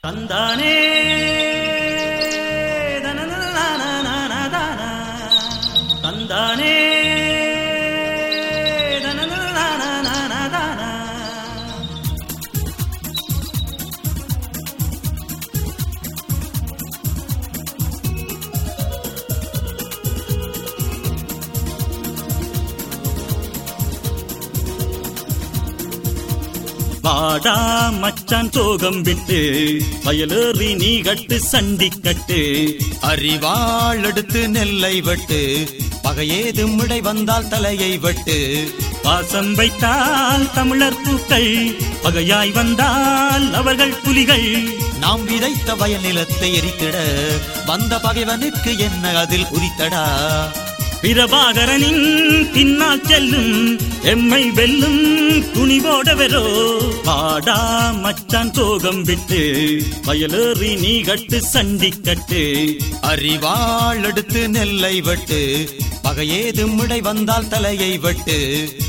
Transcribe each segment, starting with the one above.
தந்தானே தனனனனனனனனனன. தந்தானே தனனனனனனனனன. வாடா மச்சான் சோகம் விட்டு வயலேறி நீ கட்டு சண்டி கட்டு அறிவாள் எடுத்து நெல்லை வெட்டு பகையேது முடை வந்தால் தலையை வெட்டு பாசம் வைத்தால் தமிழர் பூக்கள் பகையாய் வந்தால் அவர்கள் புலிகள் நாம் விதைத்த வயல் நிலத்தை எரித்திட வந்த பகைவனுக்கு என்ன அதில் உரித்தடா பிரபாகரனின் பின்னால் செல்லும் எம்மை வெல்லும் துணிவோடவரோ வாடா மச்சான் சோகம் விட்டு வயலேறி நீ கட்டு சண்டி கட்டு அறிவாள் எடுத்து நெல்லை வெட்டு பகையேது முடை வந்தால் தலையை வெட்டு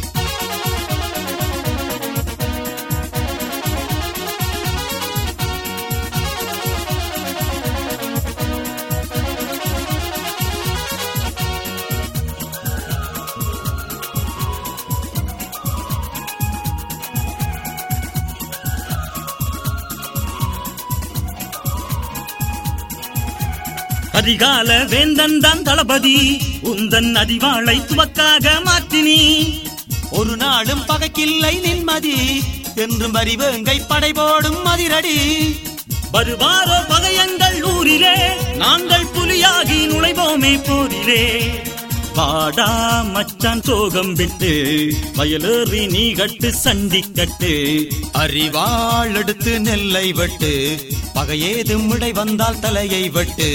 அதிகால வேந்தன் தான் தளபதி உந்தன் அதிவாளை துவக்காக மாற்றினி ஒரு நாளும் பகைக்கில்லை நின்மதி என்றும் வரிவேங்கை படை போடும் மதிரடி வருவாரோ பகையங்கள் ஊரிலே நாங்கள் புலியாகி நுழைவோமே போரிலே வாடா மச்சான் சோகம் விட்டு வயலேறி நீ கட்டு சண்டி கட்டு அறிவாள் எடுத்து நெல்லை வெட்டு பகையேது முடை வந்தால் தலையை வெட்டு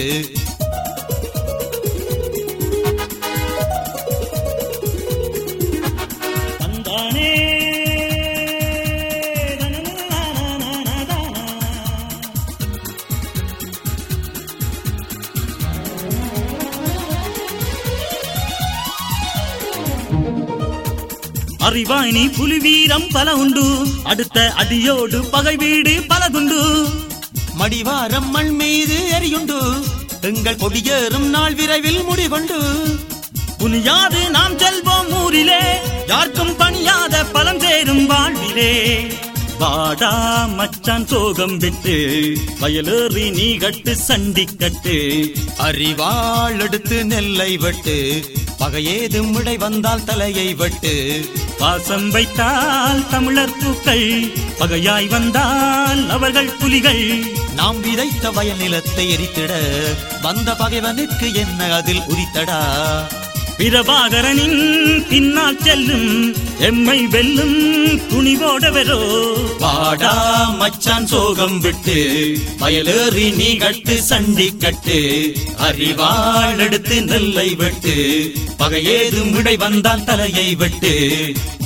தந்தானே தனனனனனனனனன. அறிவாய் நீ புலி வீரம் பல உண்டு அடுத்த அடியோடு பகை வீடு பலதுண்டு மடிவாரம் மண் மீது எரியுண்டு எங்கள் கொடியேறும் நாள் விரைவில் முடிகொண்டு புனியாது நாம் செல்வோம் ஊரிலே யாருக்கும் பணியாத பலம் சேரும் வாழ்விலே வாடா மச்சான் சோகம் விட்டு வயலேறி நீ கட்டு சண்டி கட்டு அறிவாள் எடுத்து நெல்லை வெட்டு பகையேது முடை வந்தால் தலையை வெட்டு பாசம் வைத்தால் தமிழர் பூக்கள் பகையாய் வந்தால் அவர்கள் புலிகள் நாம் விதைத்த வயல் நிலத்தை எரித்திட வந்த பகைவனுக்கு என்ன அதில் உரித்தடா பிரபாகரனின் பின்னால் செல்லும் எம்மை வெல்லும் துணிவோடவரோ வாடா மச்சான் சோகம் விட்டு வயலேறி நீ கட்டு சண்டி கட்டு அறிவாள் எடுத்து நெல்லை வெட்டு பகையேது முடை வந்தால் தலையை வெட்டு